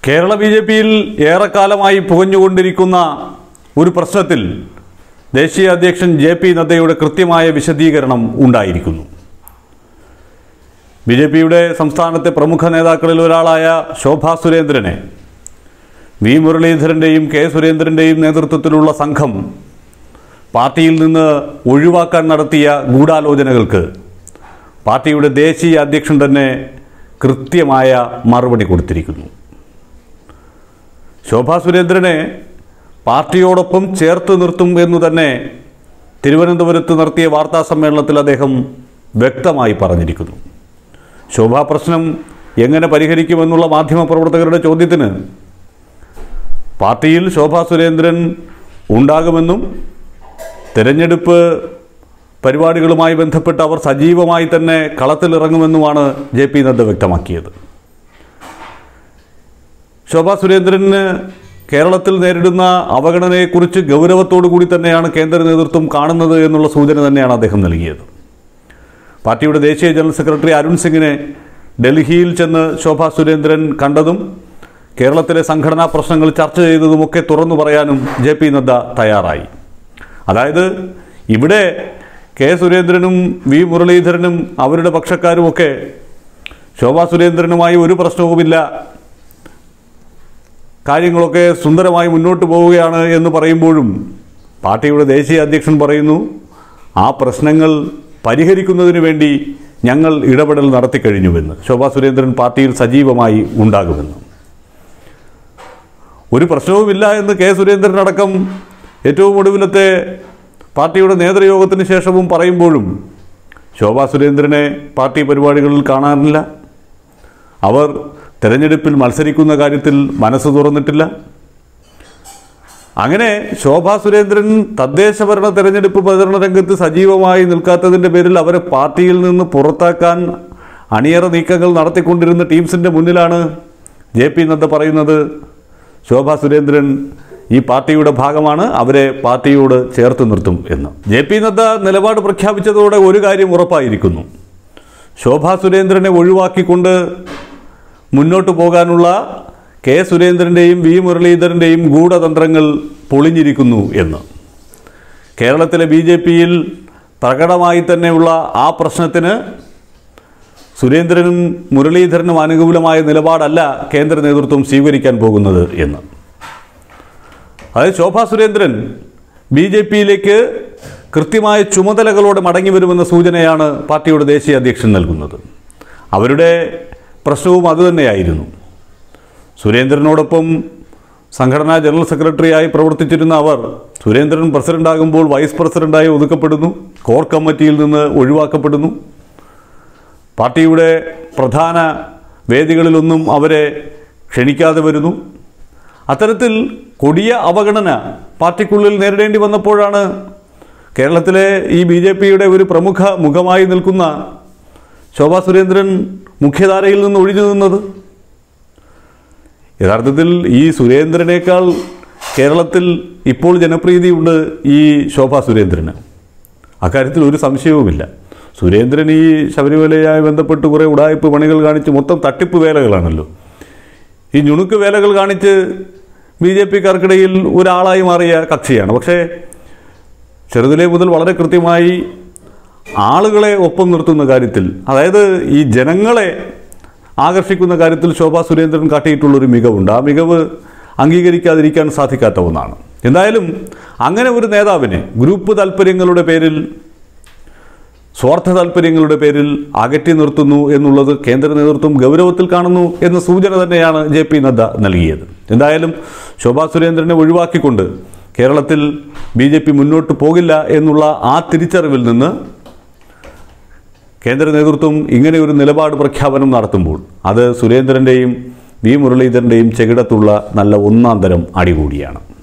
Kerala B J പിയിൽ ഏറെക്കാലമായി പുകഞ്ഞുകൊണ്ടിരിക്കുന്ന ഒരു പ്രശ്നത്തിൽ ദേശീയ അധ്യക്ഷൻ ജെ പി നദ്ദയുടെ കൃത്യമായ വിശദീകരണം ഉണ്ടായിരിക്കുന്നു ബി ജെ പിയുടെ സംസ്ഥാനത്തെ പ്രമുഖ നേതാക്കളിൽ ഒരാളായ ശോഭാ സുരേന്ദ്രനെ വി മുരളീധരൻ്റെയും കെ സുരേന്ദ്രൻ്റെയും നേതൃത്വത്തിലുള്ള സംഘം പാർട്ടിയിൽ നിന്ന് ഒഴിവാക്കാൻ നടത്തിയ ഗൂഢാലോചനകൾക്ക് പാർട്ടിയുടെ ദേശീയ അധ്യക്ഷൻ തന്നെ കൃത്യമായ മറുപടി കൊടുത്തിരിക്കുന്നു ശോഭാ സുരേന്ദ്രനെ പാർട്ടിയോടൊപ്പം ചേർത്ത് നിർത്തും എന്നു തന്നെ തിരുവനന്തപുരത്ത് നടത്തിയ വാർത്താ സമ്മേളനത്തിൽ അദ്ദേഹം വ്യക്തമായി പറഞ്ഞിരിക്കുന്നു ശോഭാ പ്രശ്നം എങ്ങനെ പരിഹരിക്കുമെന്നുള്ള മാധ്യമപ്രവർത്തകരുടെ ചോദ്യത്തിന് പാർട്ടിയിൽ ശോഭാ സുരേന്ദ്രൻ ഉണ്ടാകുമെന്നും തെരഞ്ഞെടുപ്പ് പരിപാടികളുമായി ബന്ധപ്പെട്ട് അവർ സജീവമായി തന്നെ കളത്തിലിറങ്ങുമെന്നുമാണ് ജെ പി നദ്ദ വ്യക്തമാക്കിയത് ശോഭാ സുരേന്ദ്രന് കേരളത്തിൽ നേരിടുന്ന അവഗണനയെക്കുറിച്ച് ഗൗരവത്തോടു കൂടി തന്നെയാണ് കേന്ദ്ര നേതൃത്വം കാണുന്നത് എന്നുള്ള സൂചന തന്നെയാണ് അദ്ദേഹം നൽകിയത് പാർട്ടിയുടെ ദേശീയ ജനറൽ സെക്രട്ടറി അരുൺ സിംഗിനെ ഡൽഹിയിൽ ചെന്ന് ശോഭാ സുരേന്ദ്രൻ കണ്ടതും കേരളത്തിലെ സംഘടനാ പ്രശ്നങ്ങൾ ചർച്ച ചെയ്തതുമൊക്കെ തുറന്നു പറയാനും ജെ പി നദ്ദ തയ്യാറായി അതായത് ഇവിടെ കെ സുരേന്ദ്രനും വി മുരളീധരനും അവരുടെ പക്ഷക്കാരുമൊക്കെ ശോഭാ സുരേന്ദ്രനുമായി ഒരു പ്രശ്നവുമില്ല കാര്യങ്ങളൊക്കെ സുന്ദരമായി മുന്നോട്ട് പോവുകയാണ് എന്ന് പറയുമ്പോഴും പാർട്ടിയുടെ ദേശീയ അധ്യക്ഷൻ പറയുന്നു ആ പ്രശ്നങ്ങൾ പരിഹരിക്കുന്നതിന് വേണ്ടി ഞങ്ങൾ ഇടപെടൽ നടത്തിക്കഴിഞ്ഞുവെന്ന് ശോഭാ സുരേന്ദ്രൻ പാർട്ടിയിൽ സജീവമായി ഉണ്ടാകുമെന്ന് ഒരു പ്രശ്നവുമില്ല എന്ന് കെ സുരേന്ദ്രൻ അടക്കം ഏറ്റവും ഒടുവിലത്തെ പാർട്ടിയുടെ നേതൃയോഗത്തിന് ശേഷവും പറയുമ്പോഴും ശോഭാ സുരേന്ദ്രനെ പാർട്ടി പരിപാടികളിൽ കാണാറില്ല അവർ തെരഞ്ഞെടുപ്പിൽ മത്സരിക്കുന്ന കാര്യത്തിൽ മനസ്സ് തുറന്നിട്ടില്ല അങ്ങനെ ശോഭാ സുരേന്ദ്രൻ തദ്ദേശഭരണ തെരഞ്ഞെടുപ്പ് പ്രചരണ രംഗത്ത് സജീവമായി നിൽക്കാത്തതിൻ്റെ പേരിൽ അവരെ പാർട്ടിയിൽ നിന്ന് പുറത്താക്കാൻ അണിയറ നീക്കങ്ങൾ നടത്തിക്കൊണ്ടിരുന്ന ടീംസിൻ്റെ മുന്നിലാണ് ജെ പി നദ്ദ പറയുന്നത് ശോഭാ സുരേന്ദ്രൻ ഈ പാർട്ടിയുടെ ഭാഗമാണ് അവരെ പാർട്ടിയോട് ചേർത്ത് നിർത്തും എന്ന് ജെ പി നദ്ദ നിലപാട് പ്രഖ്യാപിച്ചതോടെ ഒരു കാര്യം ഉറപ്പായിരിക്കുന്നു ശോഭാ സുരേന്ദ്രനെ ഒഴിവാക്കിക്കൊണ്ട് മുന്നോട്ട് പോകാനുള്ള കെ സുരേന്ദ്രൻ്റെയും വി മുരളീധരൻ്റെയും ഗൂഢതന്ത്രങ്ങൾ പൊളിഞ്ഞിരിക്കുന്നു എന്ന് കേരളത്തിലെ ബി ജെ പിയിൽ പ്രകടമായി തന്നെയുള്ള ആ പ്രശ്നത്തിന് സുരേന്ദ്രനും മുരളീധരനും അനുകൂലമായ നിലപാടല്ല കേന്ദ്ര നേതൃത്വം സ്വീകരിക്കാൻ പോകുന്നത് എന്ന് അതായത് ശോഭാ സുരേന്ദ്രൻ ബി ജെ പിയിലേക്ക് കൃത്യമായ ചുമതലകളോടെ മടങ്ങി വരുമെന്ന സൂചനയാണ് പാർട്ടിയുടെ ദേശീയ അധ്യക്ഷൻ നൽകുന്നത് അവരുടെ പ്രശ്നവും അതുതന്നെയായിരുന്നു സുരേന്ദ്രനോടൊപ്പം സംഘടനാ ജനറൽ സെക്രട്ടറിയായി പ്രവർത്തിച്ചിരുന്ന അവർ സുരേന്ദ്രൻ പ്രസിഡന്റാകുമ്പോൾ വൈസ് പ്രസിഡന്റായി ഒതുക്കപ്പെടുന്നു കോർ കമ്മിറ്റിയിൽ നിന്ന് ഒഴിവാക്കപ്പെടുന്നു പാർട്ടിയുടെ പ്രധാന വേദികളിലൊന്നും അവരെ ക്ഷണിക്കാതെ വരുന്നു അത്തരത്തിൽ കൊടിയ അവഗണന പാർട്ടിക്കുള്ളിൽ നേരിടേണ്ടി വന്നപ്പോഴാണ് കേരളത്തിലെ ഈ ബി ജെ പിയുടെ ഒരു പ്രമുഖ മുഖമായി നിൽക്കുന്ന ശോഭാ സുരേന്ദ്രൻ മുഖ്യധാരയിൽ നിന്ന് ഒഴിഞ്ഞു നിന്നത് യഥാർത്ഥത്തിൽ ഈ സുരേന്ദ്രനേക്കാൾ കേരളത്തിൽ ഇപ്പോൾ ജനപ്രീതിയുണ്ട് ഈ ശോഭാ സുരേന്ദ്രന് അക്കാര്യത്തിൽ ഒരു സംശയവുമില്ല സുരേന്ദ്രൻ ഈ ശബരിമലയുമായി ബന്ധപ്പെട്ട് കുറേ ഉടായ്പ് പണികൾ കാണിച്ച് മൊത്തം തട്ടിപ്പ് വേലകളാണല്ലോ ഈ ഞുണുക്ക് വേലകൾ കാണിച്ച് ബി ജെ പിക്കാർക്കിടയിൽ ഒരാളായി മാറിയ കക്ഷിയാണ് പക്ഷേ ചെറുതിലേ മുതൽ വളരെ കൃത്യമായി ആളുകളെ ഒപ്പം നിർത്തുന്ന കാര്യത്തിൽ അതായത് ഈ ജനങ്ങളെ ആകർഷിക്കുന്ന കാര്യത്തിൽ ശോഭാ സുരേന്ദ്രൻ കാട്ടിയിട്ടുള്ളൊരു മികവുണ്ട് ആ മികവ് അംഗീകരിക്കാതിരിക്കാൻ സാധിക്കാത്ത ഒന്നാണ് എന്തായാലും അങ്ങനെ ഒരു നേതാവിനെ ഗ്രൂപ്പ് താല്പര്യങ്ങളുടെ പേരിൽ സ്വാർത്ഥ താല്പര്യങ്ങളുടെ പേരിൽ അകറ്റി നിർത്തുന്നു എന്നുള്ളത് കേന്ദ്ര നേതൃത്വം ഗൗരവത്തിൽ കാണുന്നു എന്ന സൂചന തന്നെയാണ് ജെ പി നദ്ദ നൽകിയത് എന്തായാലും ശോഭാ സുരേന്ദ്രനെ ഒഴിവാക്കിക്കൊണ്ട് കേരളത്തിൽ ബി ജെ പി മുന്നോട്ട് പോകില്ല എന്നുള്ള ആ തിരിച്ചറിവിൽ നിന്ന് കേന്ദ്ര നേതൃത്വം ഇങ്ങനെ ഒരു നിലപാട് പ്രഖ്യാപനം നടത്തുമ്പോൾ അത് സുരേന്ദ്രൻ്റെയും വി മുരളീധരൻ്റെയും ചെകിടത്തുള്ള നല്ല ഒന്നാം തരം അടികൂടിയാണ്